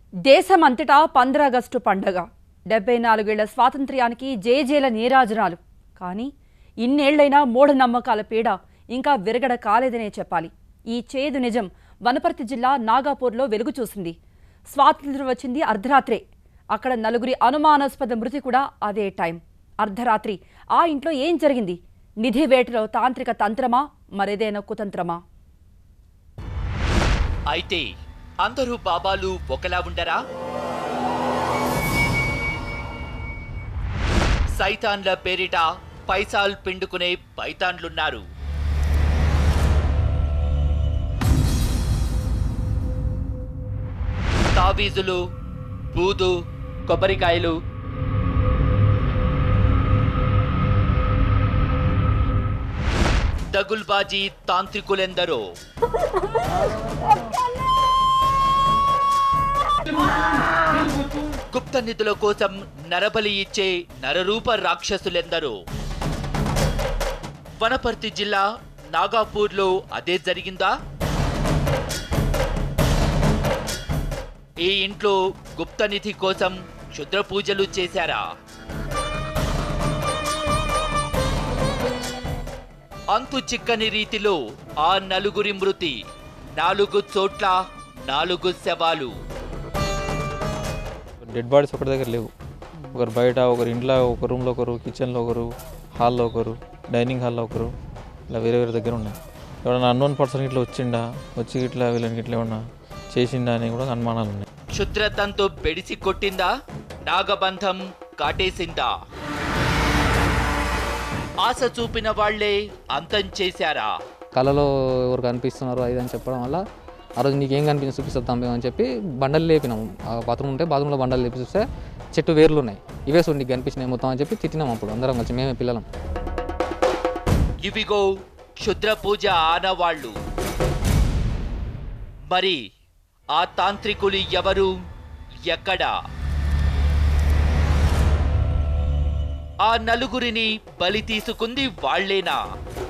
దేశమంతటా పంద్రాగస్టు పండగ డెబ్బై నాలుగేళ్ల స్వాతంత్ర్యానికి జేజేల నీరాజనాలు కానీ ఇన్నేళ్లైనా మూఢనమ్మకాల పీడ ఇంకా విరగడ కాలేదనే చెప్పాలి ఈ చేదు నిజం వనపర్తి జిల్లా నాగాపూర్లో వెలుగు చూసింది స్వాతంత్ర్యం వచ్చింది అర్ధరాత్రే అక్కడ నలుగురి అనుమానాస్పద మృతి కూడా అదే టైం అర్ధరాత్రి ఆ ఇంట్లో ఏం జరిగింది నిధి వేటలో తాంత్రిక తంత్రమా మరేదైనా కుతంత్రమా అయితే అందరూ బాబాలు ఒకలా ఉండరా సైతాన్ల పేరిట పైసాల్ పిండుకునే పైతాన్లున్నారు తావీజులు బూదు కొబ్బరికాయలు దగుల్బాజీ తాంత్రికులెందరో గుప్త నిధుల కోసం నరబలి ఇచ్చే నరరూప రాక్షసులెందరో వనపర్తి జిల్లా నాగాపూర్లో అదే జరిగిందా ఈ ఇంట్లో గుప్త నిధి కోసం క్షుద్ర పూజలు చేశారా అంతు చిక్కని రీతిలో ఆ నలుగురి మృతి నాలుగు చోట్ల నాలుగు శవాలు డెడ్ బాడీస్ ఒకటి దగ్గర లేవు ఒకరు బయట ఒకరు ఇంట్లో ఒక రూమ్లో ఒకరు కిచెన్లో ఒకరు హాల్లో ఒకరు డైనింగ్ హాల్లో ఒకరు ఇలా వేరే వేరే దగ్గర ఉన్నాయి ఎవరైనా అన్నోన్ పర్సన్ ఇట్లా వచ్చిండా వచ్చి ఇట్లా వీళ్ళకి ఇట్లా ఏమన్నా చేసిండా అని కూడా అనుమానాలు ఉన్నాయి క్షుద్రతంతో బెడిసి కొట్టిందా నాగబంధం కాటేసిందా ఆశ చూపిన వాళ్లే అంతం చేశారా కళలో ఎవరు కనిపిస్తున్నారు అది అని చెప్పడం వల్ల ఆ రోజు నీకు ఏం కనిపించింది చూపిస్తాం తంబి అని చెప్పి బండలు లేపినాము ఆ బాత్రూమ్ ఉంటే బాత్రూంలో బండలు లేపి చూస్తే చెట్టు వేర్లు ఉన్నాయి ఇవే చూడు నీకు కనిపించినాయి మొత్తం అని చెప్పి తిట్టినాం అప్పుడు అందరం కలిసి మేమే పిల్లలం ఇవిగో క్షుద్ర పూజ ఆనవాళ్ళు మరి ఆ తాంత్రికులు ఎవరు ఎక్కడా ఆ నలుగురిని బలి తీసుకుంది వాళ్లేనా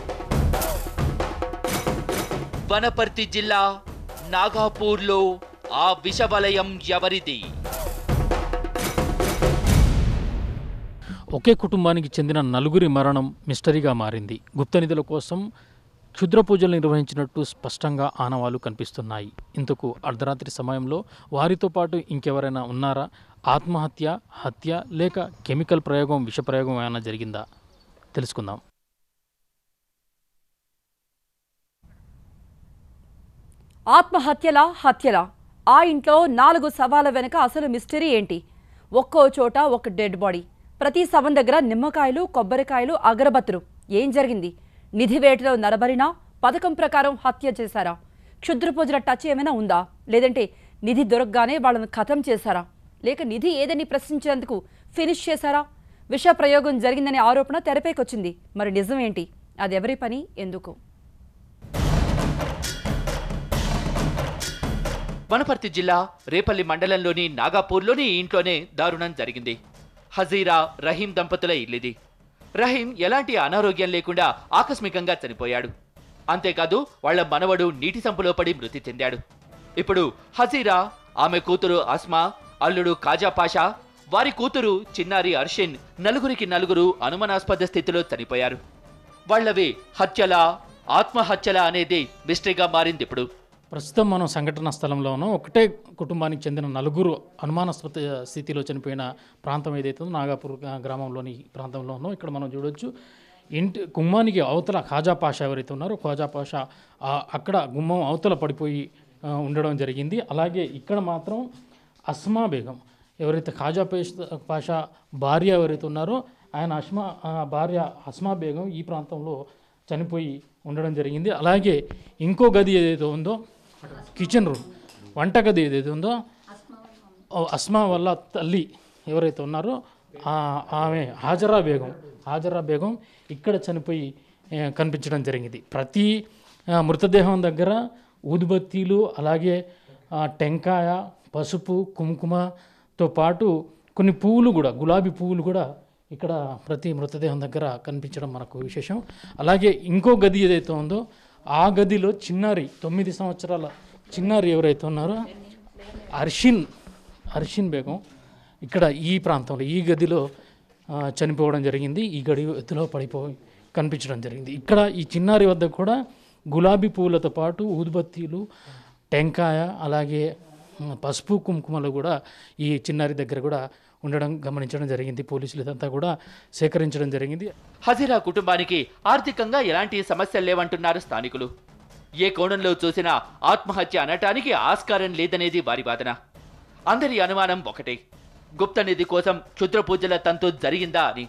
వనపర్తి జిల్లా నాగాపూర్లో ఆ విషవలయం ఎవరిది ఒకే కుటుంబానికి చెందిన నలుగురి మరణం మిస్టరీగా మారింది గుప్త నిధుల కోసం క్షుద్ర పూజలు నిర్వహించినట్టు స్పష్టంగా ఆనవాలు కనిపిస్తున్నాయి ఇందుకు అర్ధరాత్రి సమయంలో వారితో పాటు ఇంకెవరైనా ఉన్నారా ఆత్మహత్య హత్య లేక కెమికల్ ప్రయోగం విష ప్రయోగం ఏమైనా జరిగిందా తెలుసుకుందాం ఆత్మహత్యలా హత్యలా ఆ ఇంట్లో నాలుగు శవాల వెనుక అసలు మిస్టరీ ఏంటి ఒక్కో చోట ఒక డెడ్ బాడీ ప్రతి శవం దగ్గర నిమ్మకాయలు కొబ్బరికాయలు అగరబత్తులు ఏం జరిగింది నిధి వేటలో నరబలినా పథకం ప్రకారం హత్య చేశారా క్షుద్ర పూజల టచ్ ఏమైనా ఉందా లేదంటే నిధి దొరకగానే వాళ్ళను ఖతం చేశారా లేక నిధి ఏదని ప్రశ్నించేందుకు ఫినిష్ చేశారా విష ప్రయోగం జరిగిందనే ఆరోపణ తెరపైకొచ్చింది మరి నిజం ఏంటి అది ఎవరి పని ఎందుకు వనపర్తి జిల్లా రేపల్లి మండలంలోని నాగాపూర్లోని ఈ ఇంట్లోనే దారుణం జరిగింది హజీరా రహీం దంపతుల ఇల్లిది రహీం ఎలాంటి అనారోగ్యం లేకుండా ఆకస్మికంగా చనిపోయాడు అంతేకాదు వాళ్ళ మనవడు నీటి సంపులో పడి మృతి చెందాడు ఇప్పుడు హజీరా ఆమె కూతురు అస్మా అల్లుడు కాజా పాషా వారి కూతురు చిన్నారి అర్షిన్ నలుగురికి నలుగురు అనుమానాస్పద స్థితిలో చనిపోయారు వాళ్ళవి హత్యలా ఆత్మహత్యలా అనేది మిస్టరీగా మారింది ఇప్పుడు ప్రస్తుతం మనం సంఘటన స్థలంలోనూ ఒకటే కుటుంబానికి చెందిన నలుగురు అనుమానాస్పద స్థితిలో చనిపోయిన ప్రాంతం ఏదైతే ఉందో నాగాపూర్ గా- గ్రామంలోని ప్రాంతంలోనూ ఇక్కడ మనం చూడొచ్చు ఇంటి గుమ్మానికి అవతల ఖాజా పాషా ఎవరైతే ఉన్నారో ఖాజా పాషా ఆ అక్కడ గుమ్మం అవతల పడిపోయి ఆ, ఉండడం జరిగింది అలాగే ఇక్కడ మాత్రం అస్మా బేగం ఎవరైతే ఖాజా పేష్ పాషా భార్య ఎవరైతే ఉన్నారో ఆయన అస్మా ఆ భార్య అస్మా బేగం ఈ ప్రాంతంలో చనిపోయి ఉండడం జరిగింది అలాగే ఇంకో గది ఏదైతే ఉందో కిచెన్ రూమ్ వంటగది ఏదైతే ఉందో ఓ అస్మా వల్ల తల్లి ఎవరైతే ఉన్నారో ఆ- ఆమె హాజరా బేగం హాజరా బేగం ఇక్కడ చనిపోయి ఏ, కనిపించడం జరిగింది ప్రతి ఆ, మృతదేహం దగ్గర ఊదుబత్తీలు అలాగే ఆ, టెంకాయ పసుపు కుంకుమతో పాటు కొన్ని పువ్వులు కూడా గులాబీ పువ్వులు కూడా ఇక్కడ ప్రతి మృతదేహం దగ్గర కనిపించడం మనకు విశేషం అలాగే ఇంకో గది ఏదైతే ఉందో ఆ గదిలో చిన్నారి తొమ్మిది సంవత్సరాల చిన్నారి ఎవరైతే ఉన్నారో అర్షిన్ అర్షిన్ బేగం ఇక్కడ ఈ ప్రాంతంలో ఈ గదిలో ఆ, చనిపోవడం జరిగింది ఈ గడి గదిలో పడిపోయి కనిపించడం జరిగింది ఇక్కడ ఈ చిన్నారి వద్ద కూడా గులాబీ పువ్వులతో పాటు ఊదుబత్తీలు టెంకాయ అలాగే ఉమ్, పసుపు కుంకుమలు కూడా ఈ చిన్నారి దగ్గర కూడా ఉండడం గమనించడం జరిగింది పోలీసులు ఇదంతా కూడా సేకరించడం జరిగింది హజీరా కుటుంబానికి ఆర్థికంగా ఎలాంటి సమస్యలు లేవంటున్నారు స్థానికులు ఏ కోణంలో చూసినా ఆత్మహత్య అనటానికి ఆస్కారం లేదనేది వారి వాదన అందరి అనుమానం ఒకటే గుప్త నిధి కోసం క్షుద్ర పూజల తంతు జరిగిందా అని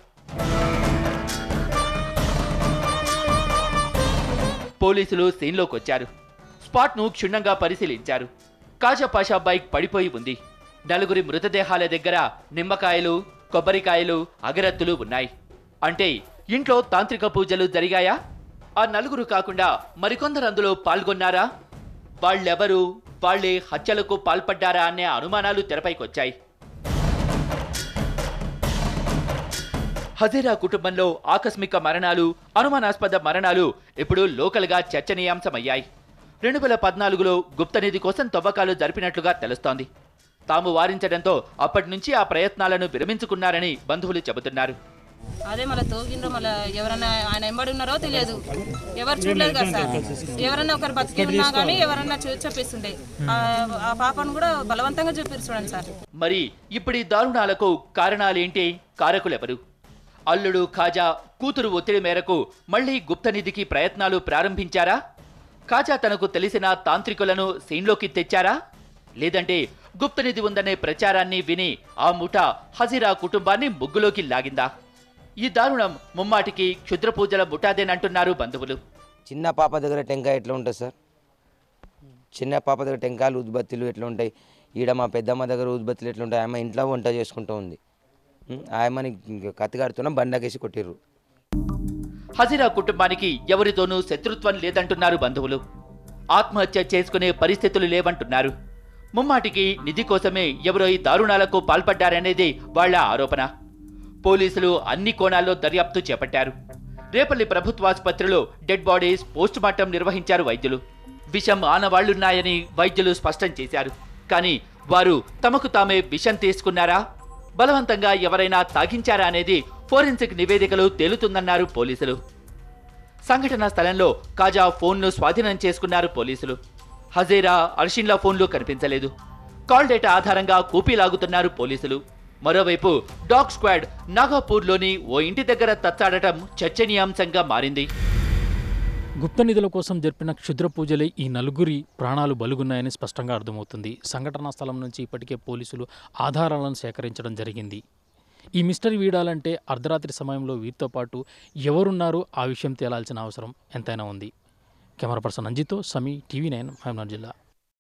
పోలీసులు సీన్లోకి వచ్చారు స్పాట్ను క్షుణ్ణంగా పరిశీలించారు కాజాపాషా బైక్ పడిపోయి ఉంది నలుగురి మృతదేహాల దగ్గర నిమ్మకాయలు కొబ్బరికాయలు అగరత్తులు ఉన్నాయి అంటే ఇంట్లో తాంత్రిక పూజలు జరిగాయా ఆ నలుగురు కాకుండా మరికొందరు అందులో పాల్గొన్నారా వాళ్ళెవరు వాళ్ళే హత్యలకు పాల్పడ్డారా అనే అనుమానాలు తెరపైకొచ్చాయి హజీరా కుటుంబంలో ఆకస్మిక మరణాలు అనుమానాస్పద మరణాలు ఇప్పుడు లోకల్గా చర్చనీయాంశమయ్యాయి రెండు వేల పద్నాలుగులో గుప్తనిధి కోసం తవ్వకాలు జరిపినట్లుగా తెలుస్తోంది తాము వారించడంతో అప్పటి నుంచి ఆ ప్రయత్నాలను విరమించుకున్నారని బంధువులు చెబుతున్నారు అదే మళ్ళీ తోగిండ్రో మళ్ళీ ఎవరన్నా ఆయన ఎంబడి ఉన్నారో తెలియదు ఎవరు చూడలేదు కదా సార్ ఎవరన్నా ఒకరు బతికి ఉన్నా కానీ ఎవరన్నా చూ- చెప్పిస్తుండే ఆ- ఆ పాపను కూడా బలవంతంగా చూపిరు చూడండి సార్ మరి ఇప్పుడు ఈ దారుణాలకు కారణాలేంటి కారకులెవరు అల్లుడు ఖాజా కూతురు ఒత్తిడి మేరకు మళ్లీ గుప్తనిధికి ప్రయత్నాలు ప్రారంభించారా ఖాజా తనకు తెలిసిన తాంత్రికులను సీన్లోకి తెచ్చారా లేదంటే గుప్తనిధి ఉందనే ప్రచారాన్ని విని ఆ ముఠ హజీరా కుటుంబాన్ని ముగ్గులోకి లాగిందా ఈ దారుణం ముమ్మాటికి క్షుద్ర పూజల ముఠాదేనంటున్నారు బంధువులు చిన్న పాప దగ్గర టెంకాయ ఎట్లా ఉంటుంది సార్ చిన్న పాప దగ్గర టెంకాయలు ఉద్బత్తులు ఎట్లా ఉంటాయి ఈడ మా పెద్దమ్మ దగ్గర ఉద్బత్తులు ఎట్లా ఉంటాయి ఆమె ఇంట్లో వంట చేసుకుంటూ ఉంది ఉం, ఆమెని కత్తిగాడుతున్న బండకేసి కొట్టిర్రు హజీరా కుటుంబానికి ఎవరితోనూ శత్రుత్వం లేదంటున్నారు బంధువులు ఆత్మహత్య చేసుకునే పరిస్థితులు లేవంటున్నారు ముమ్మాటికి నిధి కోసమే ఎవరో ఈ దారుణాలకు పాల్పడ్డారనేది వాళ్ళ ఆరోపణ పోలీసులు అన్ని కోణాల్లో దర్యాప్తు చేపట్టారు రేపల్లి ప్రభుత్వాసుపత్రిలో డెడ్ బాడీస్ పోస్ట్ మార్టం నిర్వహించారు వైద్యులు విషం ఆనవాళ్లున్నాయని వైద్యులు స్పష్టం చేశారు కానీ వారు తమకు తామే విషం తీసుకున్నారా బలవంతంగా ఎవరైనా తాగించారా అనేది ఫోరెన్సిక్ నివేదికలు తేలుతుందన్నారు పోలీసులు సంఘటన స్థలంలో కాజా ఫోన్ను స్వాధీనం చేసుకున్నారు పోలీసులు హజేరా అర్షిన్ల ఫోన్లు కనిపించలేదు కాల్ డేటా ఆధారంగా కూపీ లాగుతున్నారు పోలీసులు మరోవైపు డాగ్ స్క్వాడ్ నాగాపూర్లోని ఓ ఇంటి దగ్గర తచ్చాడటం చర్చనీయాంశంగా మారింది గుప్త నిధుల కోసం జరిపిన క్షుద్ర పూజలే ఈ నలుగురి ప్రాణాలు బలుగున్నాయని స్పష్టంగా అర్థమవుతుంది సంఘటనా స్థలం నుంచి ఇప్పటికే పోలీసులు ఆధారాలను సేకరించడం జరిగింది ఈ మిస్టరీ వీడాలంటే అర్ధరాత్రి సమయంలో వీరితో పాటు ఎవరున్నారో ఆ విషయం తేలాల్సిన అవసరం ఎంతైనా ఉంది కెమెరా పర్సన్ అంజితో సమీ టీవీ నైన్ మహబూబ్నగర్ జిల్లా